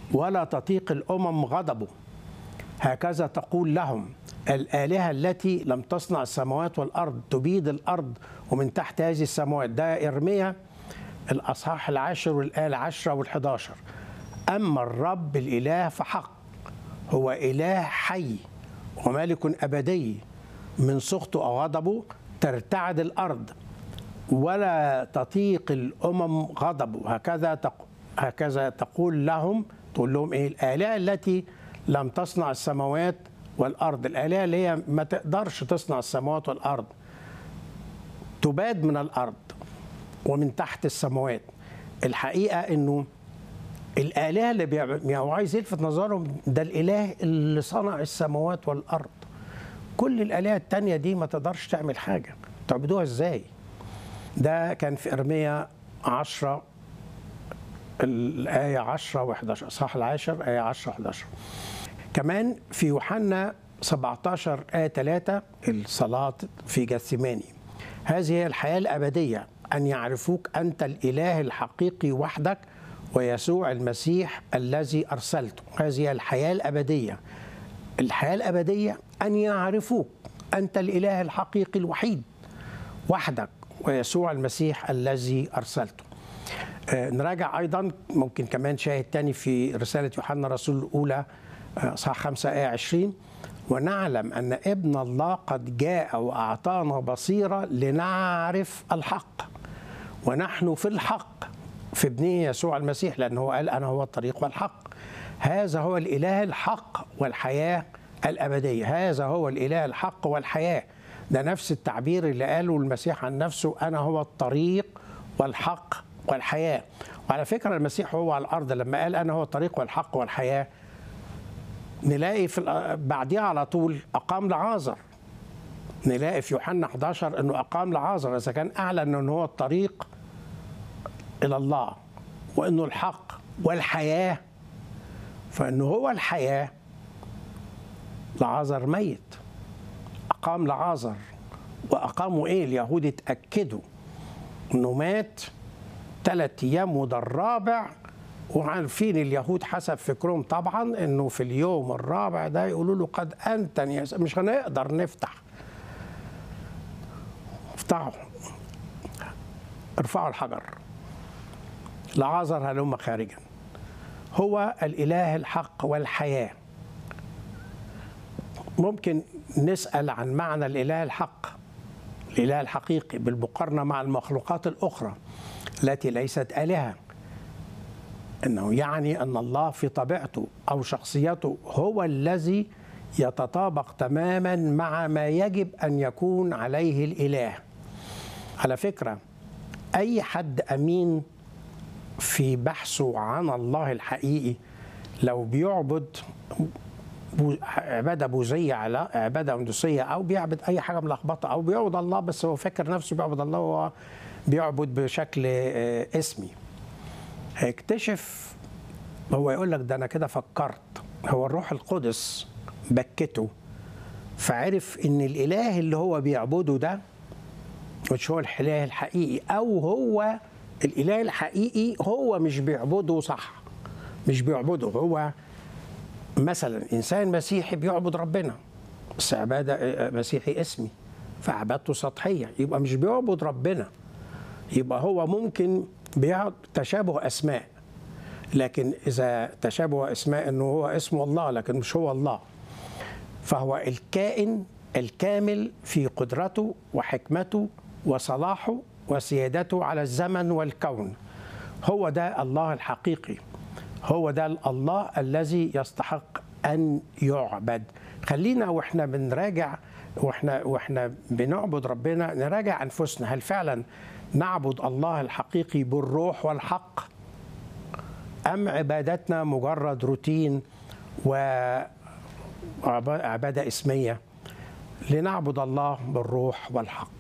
ولا تطيق الامم غضبه هكذا تقول لهم الالهه التي لم تصنع السماوات والارض تبيد الارض ومن تحت هذه السماوات ده ارميا الاصحاح العاشر والايه العشره والحداشر اما الرب الاله فحق هو اله حي وملك ابدي من سخطه او غضبه ترتعد الارض ولا تطيق الامم غضبه هكذا تق... هكذا تقول لهم تقول لهم ايه الالهه التي لم تصنع السماوات والارض الالهه اللي هي ما تقدرش تصنع السماوات والارض تباد من الارض ومن تحت السماوات الحقيقه انه الالهه اللي بيع... يعني هو عايز يلفت نظرهم ده الاله اللي صنع السماوات والارض كل الالهه التانية دي ما تقدرش تعمل حاجه تعبدوها ازاي ده كان في ارميا 10 الآية 10 و11 إصحاح العاشر آية 10 و11 كمان في يوحنا 17 آية 3 الصلاة في جثماني هذه هي الحياة الأبدية أن يعرفوك أنت الإله الحقيقي وحدك ويسوع المسيح الذي أرسلته هذه هي الحياة الأبدية الحياة الأبدية أن يعرفوك أنت الإله الحقيقي الوحيد وحدك ويسوع المسيح الذي أرسلته آه، نراجع أيضا ممكن كمان شاهد تاني في رسالة يوحنا الرسول الأولى آه، صح 5 آية 20 ونعلم أن ابن الله قد جاء وأعطانا بصيرة لنعرف الحق ونحن في الحق في ابنه يسوع المسيح لأنه قال أنا هو الطريق والحق هذا هو الإله الحق والحياة الأبدية هذا هو الإله الحق والحياة ده نفس التعبير اللي قاله المسيح عن نفسه أنا هو الطريق والحق والحياة وعلى فكرة المسيح هو على الأرض لما قال أنا هو الطريق والحق والحياة نلاقي في الأ- بعديها على طول أقام لعازر نلاقي في يوحنا 11 أنه أقام لعازر إذا كان أعلن أنه هو الطريق إلى الله وأنه الحق والحياة فأنه هو الحياة لعازر ميت أقام لعازر وأقاموا إيه اليهود اتأكدوا أنه مات ثلاث أيام وده الرابع وعارفين اليهود حسب فكرهم طبعا أنه في اليوم الرابع ده يقولوا له قد أنتن يا س- مش هنقدر نفتح افتحوا ارفعوا الحجر لعازر هلم خارجا هو الإله الحق والحياة ممكن نسأل عن معنى الإله الحق الإله الحقيقي بالمقارنة مع المخلوقات الأخرى التي ليست آلهة أنه يعني أن الله في طبيعته أو شخصيته هو الذي يتطابق تماما مع ما يجب أن يكون عليه الإله على فكرة أي حد أمين في بحثه عن الله الحقيقي لو بيعبد بو- عباده بوذيه على عباده هندوسيه او بيعبد اي حاجه ملخبطه او بيعبد الله بس هو فاكر نفسه بيعبد الله وهو بيعبد بشكل آه، اسمي هيكتشف هو يقول لك ده انا كده فكرت هو الروح القدس بكته فعرف ان الاله اللي هو بيعبده ده مش هو الاله الحقيقي او هو الاله الحقيقي هو مش بيعبده صح مش بيعبده هو مثلا انسان مسيحي بيعبد ربنا بس عباده مسيحي اسمي فعبادته سطحيه يبقى مش بيعبد ربنا يبقى هو ممكن بيعبد تشابه اسماء لكن اذا تشابه اسماء انه هو اسمه الله لكن مش هو الله فهو الكائن الكامل في قدرته وحكمته وصلاحه وسيادته على الزمن والكون هو ده الله الحقيقي هو ده الله الذي يستحق ان يعبد خلينا واحنا بنراجع واحنا واحنا بنعبد ربنا نراجع انفسنا هل فعلا نعبد الله الحقيقي بالروح والحق ام عبادتنا مجرد روتين وعباده اسميه لنعبد الله بالروح والحق